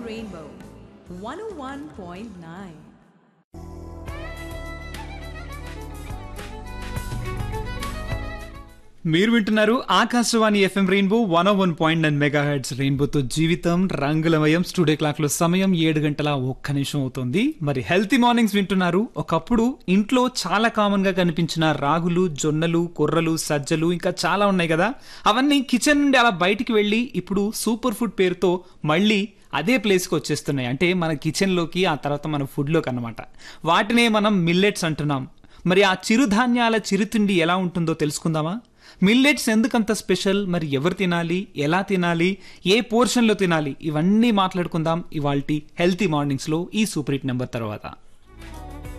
Rainbow 101.9. మీరు వింటున్నారు Akashvani FM rainbow one one point nine mega hits రెయిన్బోతో జీవితం రంగులమయం స్టూడియో క్లాక్ లో సమయం ఏడు గంటల ఒక్క నిమిషం అవుతుంది మరి హెల్తీ మార్నింగ్స్ వింటున్నారు ఒకప్పుడు ఇంట్లో చాలా కామన్ గా కనిపించిన రాగులు జొన్నలు కొర్రలు సజ్జలు ఇంకా చాలా ఉన్నాయి కదా అవన్నీ కిచెన్ నుండి అలా బయటికి వెళ్ళి ఇప్పుడు సూపర్ ఫుడ్ పేరుతో మళ్ళీ అదే ప్లేస్కి వచ్చేస్తున్నాయి అంటే మన కిచెన్లోకి ఆ తర్వాత మన ఫుడ్లోకి అన్నమాట వాటినే మనం మిల్లెట్స్ అంటున్నాం మరి ఆ చిరుధాన్యాల చిరుతిండి ఎలా ఉంటుందో తెలుసుకుందామా మిల్లెట్స్ ఎందుకంత స్పెషల్ మరి ఎవరు తినాలి ఎలా తినాలి ఏ పోర్షన్లో తినాలి ఇవన్నీ మాట్లాడుకుందాం ఇవాల్టి హెల్తీ మార్నింగ్స్లో ఈ సూపర్ హిట్ నెంబర్ తర్వాత